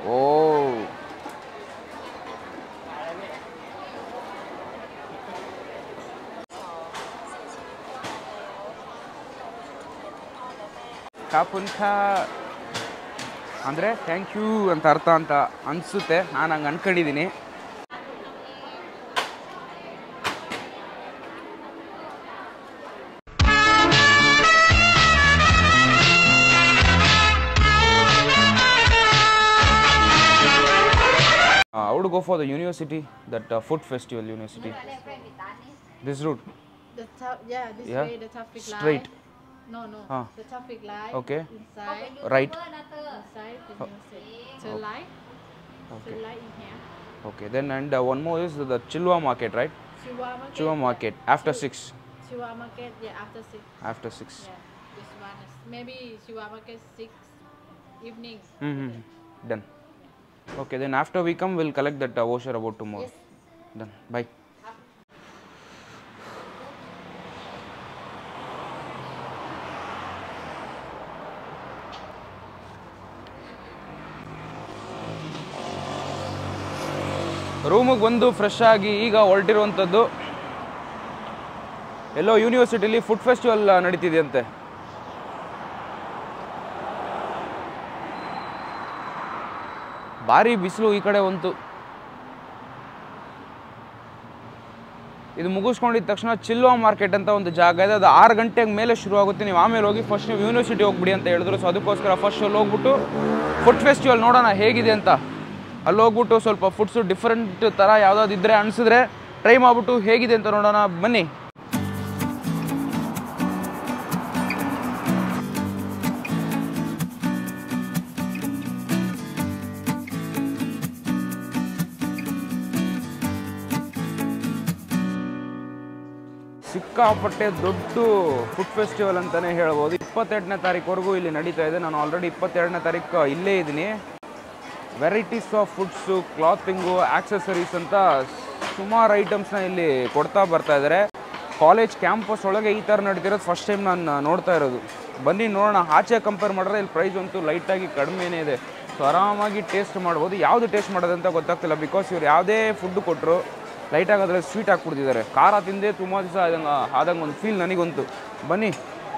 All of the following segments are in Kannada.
ಓ ಕಾಪುಂಥ ಅಂದರೆ ಥ್ಯಾಂಕ್ ಯು ಅಂತ ಅರ್ಥ ಅಂತ ಅನಿಸುತ್ತೆ ನಾನು ಹಂಗೆ ಅನ್ಕೊಂಡಿದ್ದೀನಿ I would go for the university, that uh, food festival university. This route. The top, yeah, this Yeah, way the traffic straight. light. No, no. Ah. The traffic light. Okay. Inside. Right. Inside the music. Turn light. Turn light in here. Okay. Then and uh, one more is the Chilwa market, right? Chihuahua market. Chilwa market after six. Chihuahua market. Yeah, after six. After six. Yeah. This one is maybe Chihuahua market six evening. Mm-hmm. Done. Okay. Then after we come, we'll collect that uh, voucher about tomorrow. Yes. Done. Bye. ರೂಮಿಗೆ ಬಂದು ಫ್ರೆಶ್ ಆಗಿ ಈಗ ಹೊರಟಿರುವಂಥದ್ದು ಎಲ್ಲೋ ಯೂನಿವರ್ಸಿಟಿಲಿ ಫುಡ್ ಫೆಸ್ಟಿವಲ್ ನಡೀತಿದೆಯಂತೆ ಭಾರಿ ಬಿಸಿಲು ಈ ಕಡೆ ಒಂತು ಇದು ಮುಗಿಸ್ಕೊಂಡಿದ ತಕ್ಷಣ ಚಿಲ್ವಾ ಮಾರ್ಕೆಟ್ ಅಂತ ಒಂದು ಜಾಗ ಇದೆ ಅದು ಆರು ಗಂಟೆಗೆ ಮೇಲೆ ಶುರು ಆಗುತ್ತೆ ನೀವು ಆಮೇಲೆ ಹೋಗಿ ಫಸ್ಟ್ ನೀವು ಯೂನಿವರ್ಸಿಟಿ ಹೋಗ್ಬಿಡಿ ಅಂತ ಹೇಳಿದ್ರು ಸೊ ಅದಕ್ಕೋಸ್ಕರ ಫಸ್ಟ್ ಅಲ್ಲಿ ಹೋಗ್ಬಿಟ್ಟು ಫುಡ್ ಫೆಸ್ಟಿವಲ್ ನೋಡೋಣ ಹೇಗಿದೆ ಅಂತ ಅಲ್ಲಿ ಹೋಗ್ಬಿಟ್ಟು ಸ್ವಲ್ಪ ಫುಡ್ಸು ಡಿಫ್ರೆಂಟ್ ಥರ ಯಾವುದಾದ್ರು ಇದ್ದರೆ ಅನಿಸಿದ್ರೆ ಟ್ರೈ ಮಾಡಿಬಿಟ್ಟು ಹೇಗಿದೆ ಅಂತ ನೋಡೋಣ ಬನ್ನಿ ಸಿಕ್ಕಾಪಟ್ಟೆ ದೊಡ್ಡ ಫುಡ್ ಫೆಸ್ಟಿವಲ್ ಅಂತಲೇ ಹೇಳ್ಬೋದು ಇಪ್ಪತ್ತೆರಡನೇ ತಾರೀಕುವರೆಗೂ ಇಲ್ಲಿ ನಡೀತಾ ಇದೆ ನಾನು ಆಲ್ರೆಡಿ ಇಪ್ಪತ್ತೆರಡನೇ ತಾರೀಕು ಇಲ್ಲೇ ಇದ್ದೀನಿ varieties of foods clothing accessories ಅಂತ ಸುಮಾರು ಐಟಮ್ಸ್ನ ಇಲ್ಲಿ ಕೊಡ್ತಾ ಬರ್ತಾ ಇದ್ದಾರೆ ಕಾಲೇಜ್ ಕ್ಯಾಂಪಸ್ ಒಳಗೆ ಈ ಥರ ನಡೀತಿರೋದು ಫಸ್ಟ್ ಟೈಮ್ ನಾನು ನೋಡ್ತಾ ಇರೋದು ಬನ್ನಿ ನೋಡೋಣ ಆಚೆ ಕಂಪೇರ್ ಮಾಡಿದ್ರೆ ಇಲ್ಲಿ ಪ್ರೈಸ್ ಅಂತೂ ಲೈಟಾಗಿ ಕಡಿಮೆನೇ ಇದೆ ಸೊ ಆರಾಮಾಗಿ ಟೇಸ್ಟ್ ಮಾಡ್ಬೋದು ಯಾವುದು ಟೇಸ್ಟ್ ಮಾಡೋದಂತ ಗೊತ್ತಾಗ್ತಿಲ್ಲ ಬಿಕಾಸ್ ಇವ್ರು ಯಾವುದೇ ಫುಡ್ ಕೊಟ್ಟರು ಲೈಟಾಗಿ ಅದರಲ್ಲಿ ಸ್ವೀಟ್ ಹಾಕ್ಬಿಡ್ತಿದ್ದಾರೆ ಖಾರ ತಿಂದೇ ತುಂಬ ದಿವಸ ಆದಂಗೆ ಆದಂಗೆ ಒಂದು ಫೀಲ್ ನನಗಂತು ಬನ್ನಿ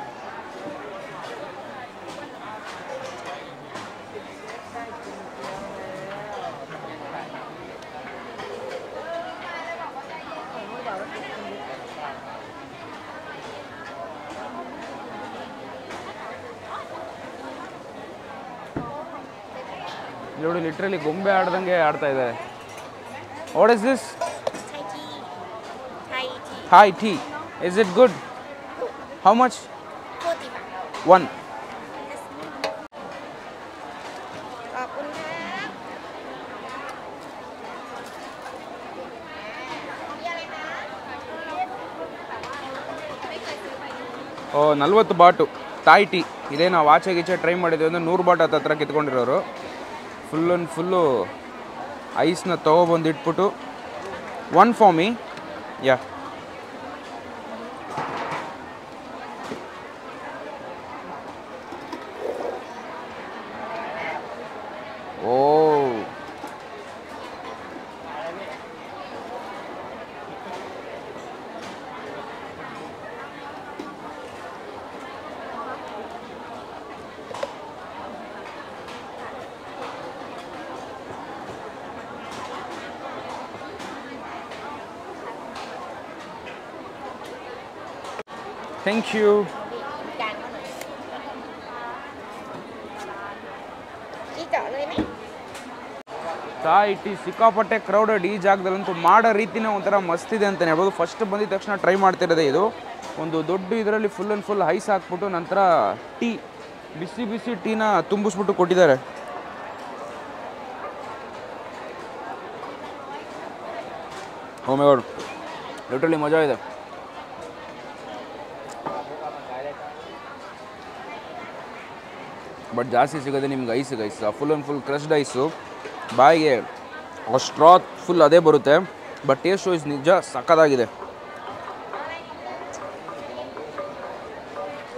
ನೋಡಿ ಲಿಟ್ರಲಿ ಗೊಂಬೆ ಆಡ್ದಂಗೆ ಆಡ್ತಾ ಇದ್ದಾರೆ what is this Thai tea. Thai tea. Thai tea is it good how much 40 baht. One ขอบคุณครับมีอะไรนะ ಓ ನಲ್ವತ್ತು ಬಾಟು ತಾಯಿ ಟೀ ಇದೇ ನಾವು ಆಚೆ ಗೀಚೆ ಟ್ರೈ ಮಾಡಿದ್ವಿ ಅಂದರೆ ನೂರು ಬಾಟ್ ಹತ್ರ ಕಿತ್ಕೊಂಡಿರೋರು ಫುಲ್ ಆ್ಯಂಡ್ ಫುಲ್ಲು ಐಸ್ನ ತೊಗೊಬಂದು ಇಟ್ಬಿಟ್ಟು one for me yeah oh thank you จานเขาหน่อยที่เจาะเลยไหม Thai tea ಸಿಕ್ಕಾಪಟ್ಟೆ ಕ್ರೌಡೆಡ್ ಈ ಜಾಗದಲ್ಲಂತೂ ಮಾಡೋ ರೀತಿನೇ ಒಂಥರ ಮಸ್ತ್ ಇದೆ ಅಂತಲೇ ಹೇಳ್ಬೋದು ಫಸ್ಟ್ ಬಂದಿದ ತಕ್ಷಣ ಟ್ರೈ ಮಾಡ್ತಿರೋದೇ ಇದು ಒಂದು ದೊಡ್ಡ ಇದರಲ್ಲಿ ಫುಲ್ ಆ್ಯಂಡ್ ಫುಲ್ ಐಸ್ ಹಾಕ್ಬಿಟ್ಟು ನಂತರ ಟೀ ಬಿಸಿ ಬಿಸಿ ಟೀನ ತುಂಬಿಸ್ಬಿಟ್ಟು ಕೊಟ್ಟಿದ್ದಾರೆ ಓ ಮೈ ಗಾಡ್ ಲಿಟ್ರಲಿ ಮಜಾ ಇದೆ ಬಟ್ ಜಾಸ್ತಿ ಸಿಗೋದೆ ನಿಮ್ಗೆ ice ice full and full crushed ice ಬಾಯಿಗೆ ಸ್ಟ್ರಾತ್ ಫುಲ್ ಅದೇ ಬರುತ್ತೆ ಬಟ್ ಟೇಸ್ಟ್ ವೈಸ್ ನಿಜ ಸಕ್ಕದಾಗಿದೆ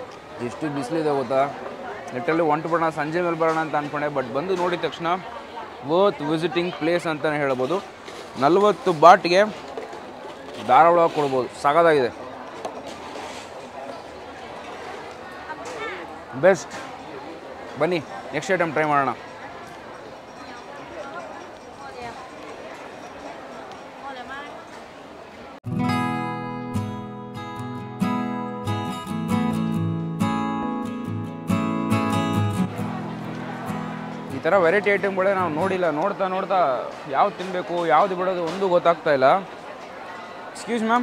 ಎಷ್ಟು ಬಿಸಿಲಿದೆ ಗೊತ್ತಾ ಲಿಟ್ರಲ್ಲಿ ಹೊಂಟು ಬಿಡೋಣ ಸಂಜೆ ಮೇಲೆ ಬರೋಣ ಅಂತ ಅಂದ್ಕೊಂಡೆ ಬಟ್ ಬಂದು ನೋಡಿದ ತಕ್ಷಣ ವರ್ತ್ ವಿಸಿಟಿಂಗ್ ಪ್ಲೇಸ್ ಅಂತಲೇ ಹೇಳ್ಬೋದು ನಲ್ವತ್ತು ಬಾಟ್ಗೆ ಧಾರಾವಾಳ ಕೊಡ್ಬೋದು ಸಾಕಾಗಿದೆ ಬೆಸ್ಟ್ ಬನ್ನಿ ನೆಕ್ಸ್ಟ್ ಐಟಮ್ ಟ್ರೈ ಮಾಡೋಣ ಈ ಥರ ವೆರೈಟಿ ಐಟಮ್ಗಳೇ ನಾವು ನೋಡಿಲ್ಲ ನೋಡ್ತಾ ನೋಡ್ತಾ ಯಾವ್ದು ತಿನ್ನಬೇಕು ಯಾವ್ದು ಬಿಡೋದು ಒಂದು ಗೊತ್ತಾಗ್ತಾ ಇಲ್ಲ excuse ma'am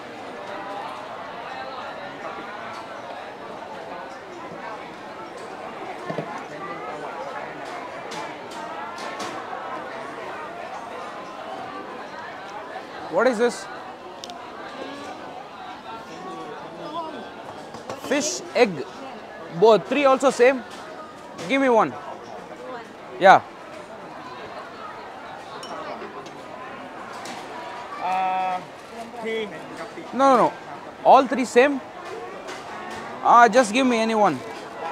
what is this fish egg ಬೋ three also same give me one yeah Uh, three. No, no, no. All three same? Ah, just give me any one.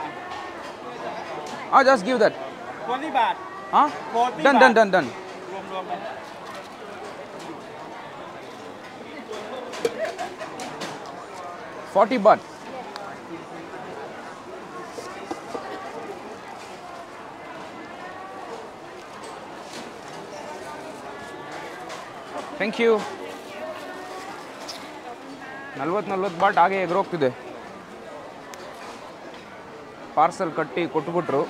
Ah, just give that. 20 baht. Huh? 40 Done, baht. done, done, done. รวมรวมๆกัน 40 baht. Thank you ನಲ್ವತ್ತು ನಲ್ವತ್ತು ಬಾಟ್ ಹಾಗೆ ಎಗ್ರೋಗ್ತಿದೆ ಪಾರ್ಸಲ್ ಕಟ್ಟಿ ಕೊಟ್ಬಿಟ್ರು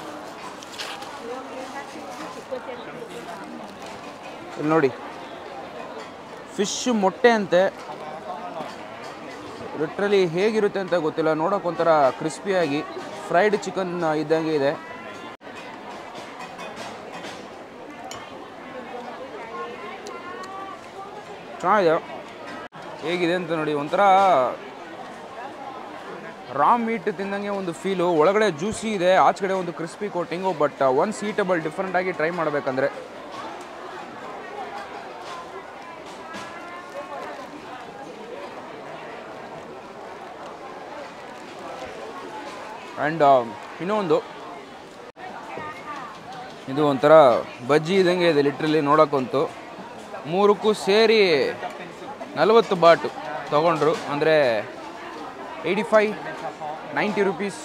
ಇಲ್ಲಿ ನೋಡಿ ಫಿಶ್ ಮೊಟ್ಟೆ ಅಂತೆ ಲಿಟ್ರಲಿ ಹೇಗಿರುತ್ತೆ ಅಂತ ಗೊತ್ತಿಲ್ಲ ನೋಡೋಕೆ ಒಂಥರ ಕ್ರಿಸ್ಪಿಯಾಗಿ ಫ್ರೈಡ್ ಚಿಕನ್ ಇದ್ದಂಗೆ ಇದೆ ಚೆನ್ನಾಗಿದೆ ಹೇಗಿದೆ ಅಂತ ನೋಡಿ ಒಂಥರ ರಾ ಮೀಟ್ ತಿಂದಂಗೆ ಒಂದು ಫೀಲು ಒಳಗಡೆ ಜ್ಯೂಸಿ ಇದೆ ಆಚೆ ಕಡೆ ಒಂದು crispy coating but one suitable different ಆಗಿ ಟ್ರೈ ಮಾಡಬೇಕಂದ್ರೆ ಆ್ಯಂಡ್ ಇನ್ನೊಂದು ಇದು ಒಂಥರ ಬಜ್ಜಿ ಇದ್ದಂಗೆ ಇದೆ ಲಿಟ್ರಲಿ ನೋಡೋಕ್ಕಂತೂ ಮೂರಕ್ಕೂ ಸೇರಿ ನಲವತ್ತು ಬಾಟು ತೊಗೊಂಡ್ರು ಅಂದರೆ ಏಯ್ಟಿ ಫೈ ನೈಂಟಿ ರುಪೀಸ್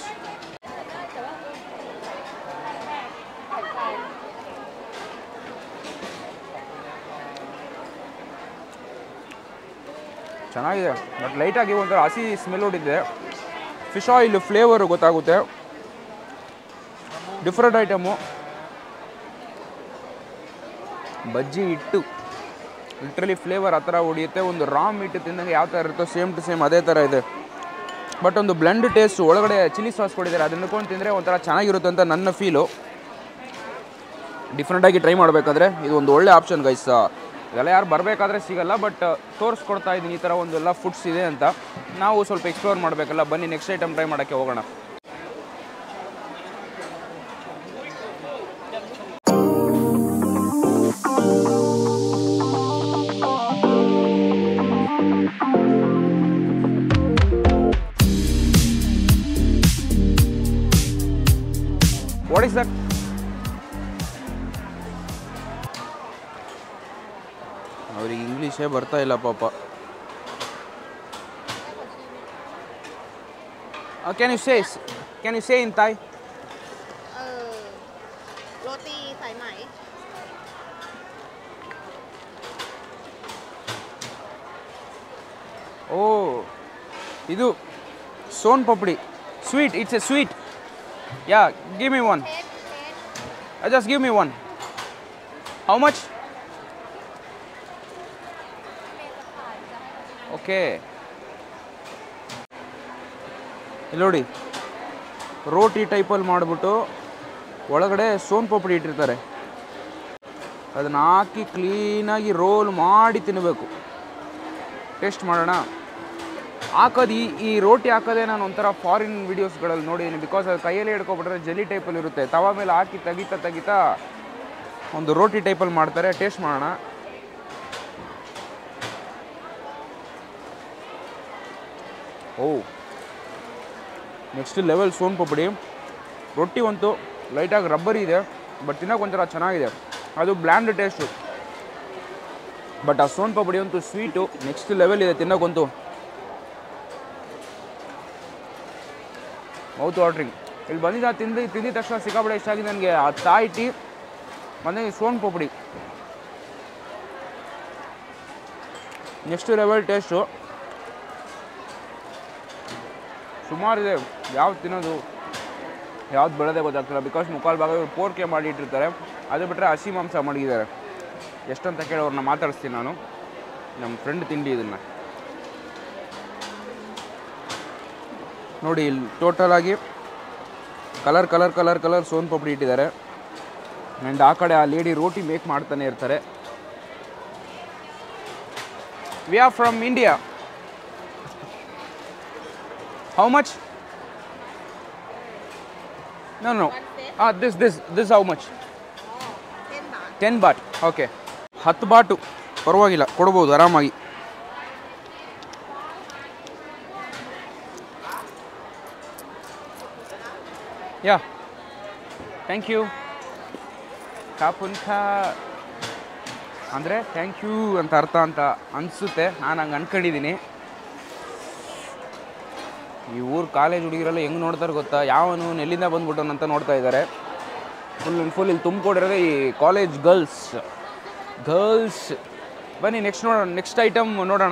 ಚೆನ್ನಾಗಿದೆ ಬಟ್ ಲೈಟಾಗಿ ಒಂಥರ ಹಸಿ ಸ್ಮೆಲ್ ಹೊಡಿದೆ ಫಿಶ್ ಆಯಿಲ್ ಫ್ಲೇವರು ಗೊತ್ತಾಗುತ್ತೆ ಡಿಫ್ರೆಂಟ್ ಐಟಮು ಬಜ್ಜಿ ಹಿಟ್ಟು ಲಿಟ್ರಲಿ ಫ್ಲೇವರ್ ಆ ಥರ ಹೊಡಿಯುತ್ತೆ ಒಂದು ರಾ ಮೀಟ್ ತಿಂದಂಗೆ ಯಾವ ಥರ ಇರುತ್ತೋ ಸೇಮ್ ಟು ಸೇಮ್ ಅದೇ ಥರ ಇದೆ ಬಟ್ ಒಂದು ಬ್ಲೆಂಡ್ ಟೇಸ್ಟ್ ಒಳಗಡೆ ಚಿಲ್ಲಿ ಸಾಸ್ ಕೊಟ್ಟಿದ್ದಾರೆ ಅದನ್ನ ಹಿಡ್ಕೊಂಡು ತಿಂದರೆ ಒಂಥರ ಚೆನ್ನಾಗಿರುತ್ತೆ ಅಂತ ನನ್ನ ಫೀಲು ಡಿಫ್ರೆಂಟಾಗಿ ಟ್ರೈ ಮಾಡಬೇಕಾದ್ರೆ ಇದು ಒಂದು ಒಳ್ಳೆ ಆಪ್ಷನ್ ಗೈಸ್ ಇದೆಲ್ಲ ಯಾರು ಬರಬೇಕಾದ್ರೆ ಸಿಗಲ್ಲ ಬಟ್ ತೋರಿಸ್ಕೊಡ್ತಾ ಇದ್ದೀನಿ ಈ ಥರ ಒಂದೆಲ್ಲ ಫುಡ್ಸ್ ಇದೆ ಅಂತ ನಾವು ಸ್ವಲ್ಪ ಎಕ್ಸ್ಪ್ಲೋರ್ ಮಾಡಬೇಕಲ್ಲ ಬನ್ನಿ ನೆಕ್ಸ್ಟ್ ಐಟಮ್ ಟ್ರೈ ಮಾಡೋಕ್ಕೆ ಹೋಗೋಣ ವಾಟ್ ಇಸ್ ದಟ್ ಅವ್ರಿಗೆ ಇಂಗ್ಲೀಷೇ ಬರ್ತಾ ಇಲ್ಲ ಪಾಪ can you say can you say in Thai เออโรตีสายไหม oh ಇದು soan papdi sweet it's a sweet yeah give me one just give me one how much okay ಇಲ್ಲಿ ನೋಡಿ ರೋಟಿ ಟೈಪಲ್ಲಿ ಮಾಡಿಬಿಟ್ಟು ಒಳಗಡೆ ಸೋನ್ ಪಪಡಿ ಇಟ್ಟಿರ್ತಾರೆ ಅದನ್ನ ಹಾಕಿ ಕ್ಲೀನಾಗಿ ರೋಲ್ ಮಾಡಿ ತಿನ್ನಬೇಕು ಟೇಸ್ಟ್ ಮಾಡೋಣ ಹಾಕೋದು ಈ ಈ ರೋಟಿ ಹಾಕೋದೇ ನಾನು ಒಂಥರ ಫಾರಿನ್ ವೀಡಿಯೋಸ್ಗಳಲ್ಲಿ ನೋಡಿದ್ದೀನಿ ಬಿಕಾಸ್ ಅದು ಕೈಯಲ್ಲಿ ಹಿಡ್ಕೊಬಿಟ್ರೆ ಜೆಲಿ ಟೈಪಲ್ಲಿ ಇರುತ್ತೆ ತವಾ ಮೇಲೆ ಹಾಕಿ ತೆಗಿತಾ ತೆಗಿತಾ ಒಂದು ರೋಟಿ ಟೈಪಲ್ಲಿ ಮಾಡ್ತಾರೆ ಟೇಸ್ಟ್ ಮಾಡೋಣ ಓ ನೆಕ್ಸ್ಟ್ ಲೆವೆಲ್ ಸೋನ್ ಪಪಡಿ ರೊಟ್ಟಿ ಒಂದು ಲೈಟಾಗಿ ರಬ್ಬರಿ ಇದೆ ಬಟ್ ತಿನ್ನೋಕೆ ಒಂಥರ ಚೆನ್ನಾಗಿದೆ ಅದು ಬ್ಲ್ಯಾಂಡ್ ಟೇಸ್ಟು ಬಟ್ ಆ ಸೋನ್ ಪಾಪಡಿ ಅಂತೂ ಸ್ವೀಟು ನೆಕ್ಸ್ಟ್ ಲೆವೆಲ್ ಇದೆ ತಿನ್ನೋಕ್ಕಂತೂ ಮೌತ್ ವಾಟ್ರಿಂಗ್ ಇಲ್ಲಿ ಬಂದಿದ್ದ ತಿಂದು ತಿಂದಿದ ತಕ್ಷಣ ಸಿಕ್ಕಾಪಡೆ ಇಷ್ಟ ಆಗಿದೆ ನನಗೆ ಆ ತಾಯಿ ಟೀ ಮತ್ತು ಈ soan papdi next level taste ಸುಮಾರಿದೆ ಯಾವ್ದು ತಿನ್ನೋದು ಯಾವ್ದು ಬೆಳೆದೇ ಗೊತ್ತಾಗ್ತಿಲ್ಲ ಬಿಕಾಸ್ ಮುಕ್ಕಾಲು ಭಾಗ ಇವ್ರು ಪೋರ್ಕೆ ಮಾಡಿ ಇಟ್ಟಿರ್ತಾರೆ ಅದು ಬಿಟ್ಟರೆ ಹಸಿ ಮಾಂಸ ಮಡಗಿದ್ದಾರೆ ಎಷ್ಟಂತ ಕೇಳಿ ಅವ್ರನ್ನ ಮಾತಾಡಿಸ್ತೀನಿ ನಾನು ನಮ್ಮ ಫ್ರೆಂಡ್ ತಿಂಡಿ ಇದನ್ನು ನೋಡಿ ಇಲ್ಲಿ ಟೋಟಲ್ ಆಗಿ colour colour colour colour soan papdi ಇಟ್ಟಿದ್ದಾರೆ ಆ್ಯಂಡ್ ಆ ಕಡೆ ಆ ಲೇಡಿ ರೋಟಿ ಮೇಕ್ ಮಾಡ್ತಾನೆ ಇರ್ತಾರೆ we are from India how much no no ಹಾಂ this this this how much Ten baht. Ten baht okay ಹತ್ತು ಬಾಟು ಪರವಾಗಿಲ್ಲ ಕೊಡ್ಬೋದು ಆರಾಮಾಗಿ ಯಾ ಥ್ಯಾಂಕ್ ಯು ಕಾಪುನ್ಖ ಅಂದರೆ ಥ್ಯಾಂಕ್ ಯು ಅಂತ ಅರ್ಥ ಅಂತ ಅನಿಸುತ್ತೆ ನಾನು ಹಂಗೆ ಅನ್ಕೊಂಡಿದ್ದೀನಿ ಈ ಊರು ಕಾಲೇಜ್ ಹುಡುಗಿರೆಲ್ಲ ಹೆಂಗೆ ನೋಡ್ತಾರೆ ಗೊತ್ತಾ ಯಾವನು ಎಲ್ಲಿಂದ ಬಂದ್ಬಿಟ್ಟವನು ಅಂತ ನೋಡ್ತಾ ಇದ್ದಾರೆ ಫುಲ್ ಫುಲ್ ಇಲ್ಲಿ ತುಂಬಿಕೊಂಡಿರೋದೇ ಈ ಕಾಲೇಜ್ ಗರ್ಲ್ಸ್ ಗರ್ಲ್ಸ್ ಬನ್ನಿ ನೆಕ್ಸ್ಟ್ ನೋಡೋಣ ನೆಕ್ಸ್ಟ್ ಐಟಮ್ ನೋಡೋಣ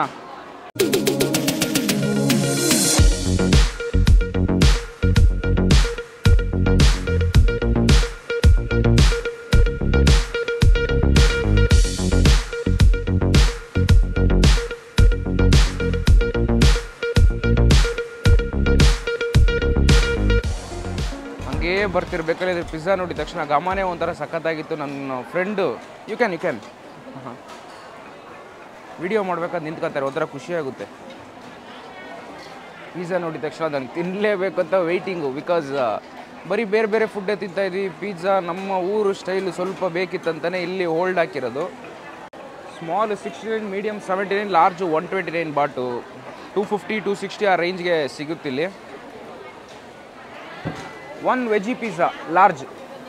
ಹಂಗೇ ಬರ್ತಿರ್ಬೇಕಾದ್ರೆ ಇದ್ರ ಪಿಜ್ಜಾ ನೋಡಿದ ತಕ್ಷಣ ಗಮನೇ ಒಂಥರ ಸಖತ್ತಾಗಿತ್ತು ನನ್ನ friend you can you can video ಮಾಡ್ಬೇಕಾದ್ರೆ ನಿಂತ್ಕೊತಾರೆ ಒಂಥರ ಖುಷಿಯಾಗುತ್ತೆ ಪಿಜ್ಜಾ ನೋಡಿದ ತಕ್ಷಣ ನನಗೆ ತಿನ್ನಲೇಬೇಕು ಅಂತ ವೆಯ್ಟಿಂಗು ಬಿಕಾಸ್ ಬರೀ ಬೇರೆ ಬೇರೆ ಫುಡ್ಡೇ ತಿಂತಾ ಇದ್ವಿ ಪಿಜ್ಜಾ ನಮ್ಮ ಊರು ಸ್ಟೈಲು ಸ್ವಲ್ಪ ಬೇಕಿತ್ತಂತಲೇ ಇಲ್ಲಿ ಹೋಲ್ಡ್ ಹಾಕಿರೋದು small sixty nine medium seventy nine large one twenty nine baht two fifty two sixty ಆ ರೇಂಜ್ಗೆ ಸಿಗುತ್ತಿಲ್ಲಿ ಒನ್ ವೆಜಿ ಪಿಜ್ಜಾ ಲಾರ್ಜ್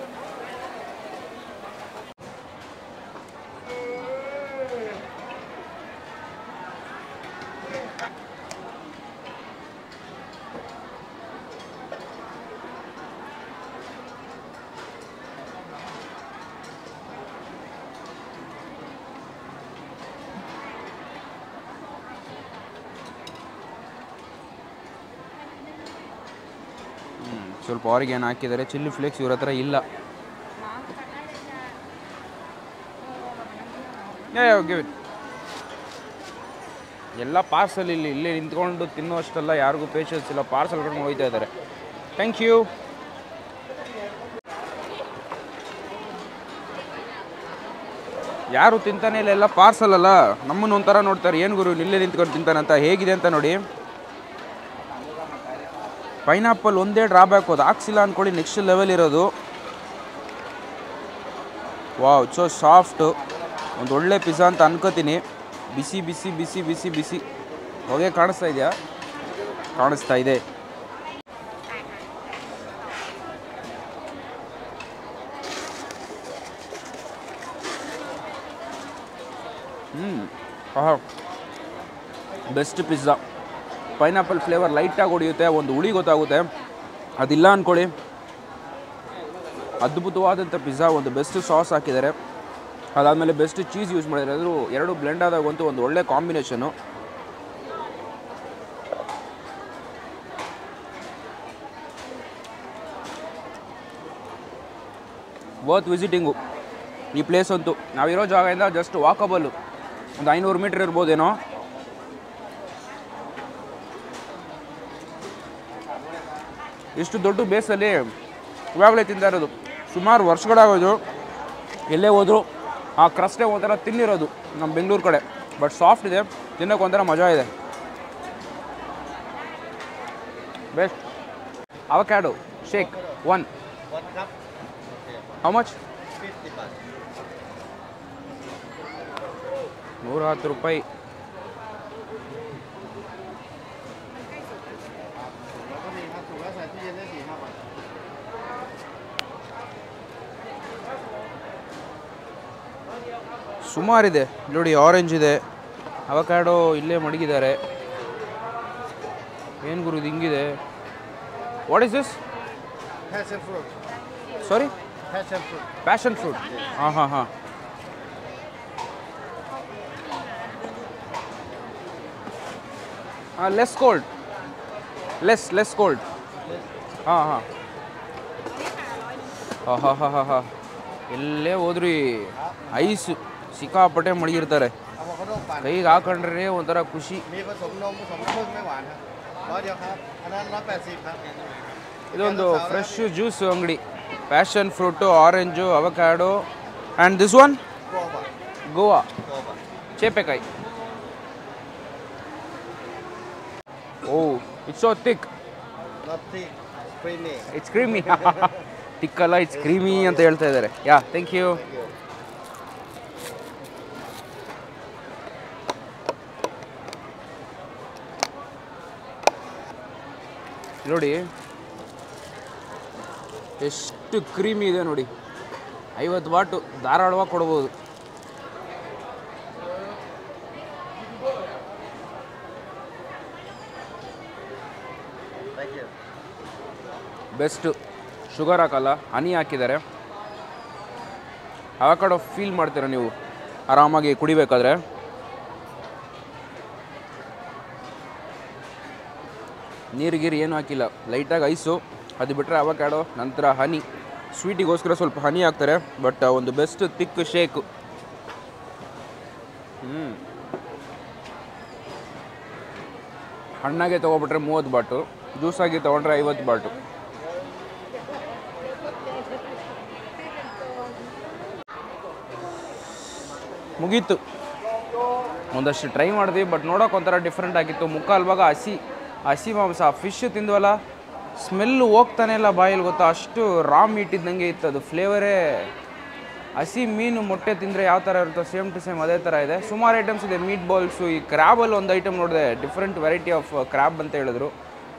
ಸ್ವಲ್ಪ ಆರಿಗೇನ್ ಹಾಕಿದ್ದಾರೆ ಚಿಲ್ಲಿ ಫ್ಲೇಕ್ಸ್ ಇವ್ರ ಹತ್ರ ಇಲ್ಲ ಗಿವ್ ಇಟ್ ಎಲ್ಲ ಪಾರ್ಸಲ್ ಇಲ್ಲಿ ಇಲ್ಲೇ ನಿಂತ್ಕೊಂಡು ತಿನ್ನೋಷ್ಟೆಲ್ಲ ಯಾರಿಗೂ ಪೇಷನ್ಸ್ ಇಲ್ಲ ಪಾರ್ಸಲ್ ಕಟ್ಕೊಂಡು ಹೋಗ್ತಾ ಇದ್ದಾರೆ ಥ್ಯಾಂಕ್ ಯು ಯಾರು ತಿಂತಾನೆ ಇಲ್ಲ ಎಲ್ಲ ಪಾರ್ಸಲ್ ಅಲ್ಲ ನಮ್ಮನ್ನು ಒಂಥರ ನೋಡ್ತಾರೆ ಏನು ಗುರು ಇಲ್ಲೇ ನಿಂತ್ಕೊಂಡು ತಿಂತಾನೆ ಅಂತ ಹೇಗಿದೆ ಅಂತ ನೋಡಿ ಪೈನಾಪಲ್ ಒಂದೇ ಡ್ರಾಬ್ಯಾಕ್ ಅದು ಹಾಕ್ಸಿಲ್ಲ ಅಂದ್ಕೊಳ್ಳಿ ನೆಕ್ಸ್ಟ್ ಲೆವೆಲ್ ಇರೋದು ವಾವ್ ಸೊ ಸಾಫ್ಟು ಒಂದು ಒಳ್ಳೆ ಪಿಜ್ಜಾ ಅಂತ ಅನ್ಕೋತೀನಿ ಬಿಸಿ ಬಿಸಿ ಬಿಸಿ ಬಿಸಿ ಬಿಸಿ ಹೊಗೆ ಕಾಣಿಸ್ತಾ ಇದೆಯಾ ಕಾಣಿಸ್ತಾ ಇದೆ ಹ್ಞೂ ಆಹಾ ಬೆಸ್ಟ್ ಪಿಜ್ಜಾ ಪೈನಾಪಲ್ ಫ್ಲೇವರ್ ಲೈಟಾಗಿ ಹೊಡೆಯುತ್ತೆ ಒಂದು ಹುಳಿ ಗೊತ್ತಾಗುತ್ತೆ ಅದಿಲ್ಲ ಅಂದ್ಕೊಳ್ಳಿ ಅದ್ಭುತವಾದಂಥ ಪಿಜ್ಜಾ ಒಂದು ಬೆಸ್ಟ್ ಸಾಸ್ ಹಾಕಿದ್ದಾರೆ ಅದಾದಮೇಲೆ ಬೆಸ್ಟ್ ಚೀಸ್ ಯೂಸ್ ಮಾಡಿದ್ದಾರೆ ಅದು ಎರಡು ಬ್ಲೆಂಡ್ ಆದಾಗಂತೂ ಒಂದು ಒಳ್ಳೆ ಕಾಂಬಿನೇಷನು ವರ್ತ್ ವಿಸಿಟಿಂಗು ಈ ಪ್ಲೇಸ್ ಅಂತೂ ನಾವಿರೋ ಜಾಗದಿಂದ ಜಸ್ಟ್ ವಾಕಬಲ್ಲು ಒಂದು ಐನೂರು ಮೀಟ್ರ್ ಇರ್ಬೋದೇನೋ ಇಷ್ಟು ದೊಡ್ಡ ಬೇಸಲ್ಲಿ ಇವಾಗಲೇ ತಿಂತಾ ಇರೋದು ಸುಮಾರು ವರ್ಷಗಳಾಗೋದು ಎಲ್ಲೇ ಹೋದ್ರು ಆ ಕ್ರಸ್ಟೇ ಒಂಥರ ತಿನ್ನಿರೋದು ನಮ್ಮ ಬೆಂಗಳೂರು ಕಡೆ ಬಟ್ ಸಾಫ್ಟ್ ಇದೆ ತಿನ್ನೋಕೆ ಒಂಥರ ಮಜಾ ಇದೆ best avocado shake one how much ನೂರ ಹತ್ತು ರೂಪಾಯಿ ಸುಮಾರಿದೆ ನೋಡಿ ಆರೆಂಜ್ ಇದೆ ಅವಕ್ಯಾಡೋ ಇಲ್ಲೇ ಮಡಗಿದ್ದಾರೆ ಏನು ಗುರು ಇದು ಹಿಂಗಿದೆ what is this Passion fruit. Sorry Passion fruit. Passion fruit ಹಾಂ ಹಾಂ ಹಾಂ ಹಾಂ less cold less less cold ಹಾಂ ಹಾಂ ಹಾಂ ಹಾಂ ಹಾಂ ಹಾಂ ಹಾಂ ಎಲ್ಲೇ ಹೋದ್ರಿ ಐಸ್ ಸಿಕ್ಕಾಪಟ್ಟೆ ಮಡಗಿರ್ತಾರೆ Avocado ปั่น ಕೈಗೆ ಹಾಕೊಂಡ್ರೆ ಒಂಥರ ಖುಷಿ มีผสมนมผสมน้ำผึ้งไม่หวานครับร้อยเดียวครับ อันนั้นร้อยแปดสิบครับ ಇದೊಂದು ಫ್ರೆಶ್ ಜ್ಯೂಸ್ ಅಂಗಡಿ passion fruit orange avocado and this one กลัวป่ะ guava กลัวป่ะ ಚೇಪೆಕಾಯಿ oh it's so thick not thick creamy it's creamy ತಿಕ್ಕಲ್ಲ ಇಟ್ಸ್ ಕ್ರೀಮಿ ಅಂತ ಹೇಳ್ತಾ ಇದ್ದಾರೆ ಯಾ ಥ್ಯಾಂಕ್ ಯು ನೋಡಿ ಎಷ್ಟು ಕ್ರೀಮಿ ಇದೆ ನೋಡಿ ಐವತ್ತು ಬಾಟು ಧಾರಾಳವಾಗಿ ಕೊಡ್ಬೋದು Thank you. ಬೆಸ್ಟು ಶುಗರ್ ಹಾಕಲ್ಲ ಹನಿ ಹಾಕಿದ್ದಾರೆ ಅವಕಾಡೋ ಫೀಲ್ ಮಾಡ್ತೀರಾ ನೀವು ಆರಾಮಾಗಿ ಕುಡಿಬೇಕಾದ್ರೆ ನೀರು ಗೀರು ಏನು ಹಾಕಿಲ್ಲ ಲೈಟಾಗಿ ಐಸು ಅದು ಬಿಟ್ಟರೆ ಅವಕಾಡೋ ನಂತರ ಹನಿ ಸ್ವೀಟಿಗೋಸ್ಕರ ಸ್ವಲ್ಪ ಹನಿ ಹಾಕ್ತಾರೆ ಬಟ್ ಒಂದು ಬೆಸ್ಟ್ ತಿಕ್ ಶೇಕ್ ಹ್ಞೂ ಹಣ್ಣಾಗೆ ತೊಗೊಬಿಟ್ರೆ ಮೂವತ್ತು ಬಾಟು ಜ್ಯೂಸಾಗಿ ತೊಗೊಂಡ್ರೆ ಐವತ್ತು ಬಾಟು ಮುಗೀತು ಒಂದಷ್ಟು ಟ್ರೈ ಮಾಡಿದ್ವಿ ಬಟ್ ನೋಡೋಕೆ ಒಂಥರ ಡಿಫ್ರೆಂಟ್ ಆಗಿತ್ತು ಮುಖ ಅಲ್ವಾಗ ಹಸಿ ಹಸಿ ಮಾಂಸ ಫಿಶ್ ತಿಂದ್ವಲ್ಲ ಸ್ಮೆಲ್ಲು ಹೋಗ್ತಾನೆ ಇಲ್ಲ ಬಾಯಲ್ಲಿ ಗೊತ್ತಾ ಅಷ್ಟು ರಾ ಮೀಟ್ ಇದ್ದಂಗೆ ಇತ್ತು ಅದು ಫ್ಲೇವರೇ ಹಸಿ ಮೀನು ಮೊಟ್ಟೆ ತಿಂದರೆ ಯಾವ ಥರ ಇರುತ್ತೋ ಸೇಮ್ ಟು ಸೇಮ್ ಅದೇ ಥರ ಇದೆ ಸುಮಾರು ಐಟಮ್ಸ್ ಇದೆ ಮೀಟ್ ಬಾಲ್ಸು ಈ ಕ್ರ್ಯಾಬಲ್ಲಿ ಒಂದು ಐಟಮ್ ನೋಡಿದೆ ಡಿಫ್ರೆಂಟ್ ವೆರೈಟಿ ಆಫ್ ಕ್ರ್ಯಾಬ್ ಅಂತ ಹೇಳಿದ್ರು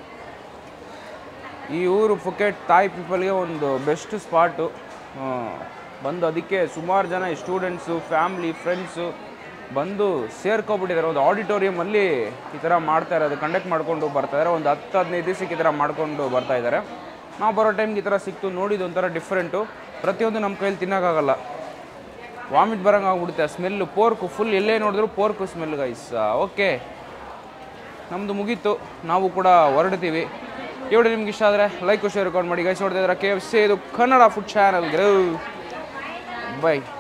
ಈ ಊರು ಫುಕೆಟ್ ತಾಯಿ ಪೀಪಲ್ಗೆ ಒಂದು ಬೆಸ್ಟ್ ಸ್ಪಾಟು ಬಂದು ಅದಕ್ಕೆ ಸುಮಾರು ಜನ ಸ್ಟೂಡೆಂಟ್ಸು ಫ್ಯಾಮ್ಲಿ ಫ್ರೆಂಡ್ಸು ಬಂದು ಸೇರ್ಕೊಬಿಟ್ಟಿದ್ದಾರೆ ಒಂದು ಆಡಿಟೋರಿಯಮಲ್ಲಿ ಈ ಥರ ಮಾಡ್ತಾ ಇರೋದು ಕಂಡಕ್ಟ್ ಮಾಡ್ಕೊಂಡು ಬರ್ತಾ ಇದ್ದಾರೆ ಒಂದು ಹತ್ತು ಹದಿನೈದು ದಿವಸಕ್ಕೆ ಈ ಥರ ಮಾಡ್ಕೊಂಡು ಬರ್ತಾ ಇದ್ದಾರೆ ನಾವು ಬರೋ ಟೈಮ್ಗೆ ಈ ಥರ ಸಿಕ್ತು ನೋಡಿದ್ದು ಒಂಥರ ಡಿಫ್ರೆಂಟು ಪ್ರತಿಯೊಂದು ನಮ್ಮ ಕೈಯಲ್ಲಿ ತಿನ್ನೋಕ್ಕಾಗಲ್ಲ ವಾಮಿಟ್ ಬರೋಂಗೆ ಆಗ್ಬಿಡುತ್ತೆ ಸ್ಮೆಲ್ಲು ಪೋರ್ಕು ಫುಲ್ ಎಲ್ಲೇ ನೋಡಿದ್ರು ಪೋರ್ಕು ಸ್ಮೆಲ್ ಗೈಸ್ ಓಕೆ ನಮ್ಮದು ಮುಗೀತು ನಾವು ಕೂಡ ಹೊರಡ್ತೀವಿ ಈ ವಿಡಿಯೋ ನಿಮ್ಗೆ ಇಷ್ಟ ಆದರೆ ಲೈಕ್ ಶೇರ್ ರೆಕಾರ್ಡ್ ಮಾಡಿ ಗೈಸ್ ನೋಡ್ತಾ ಇದ್ರೆ ಕೆ ಎಫ್ ಸಿ ಇದು ಕನ್ನಡ ಫುಡ್ ಚಾನಲ್ ಬೈ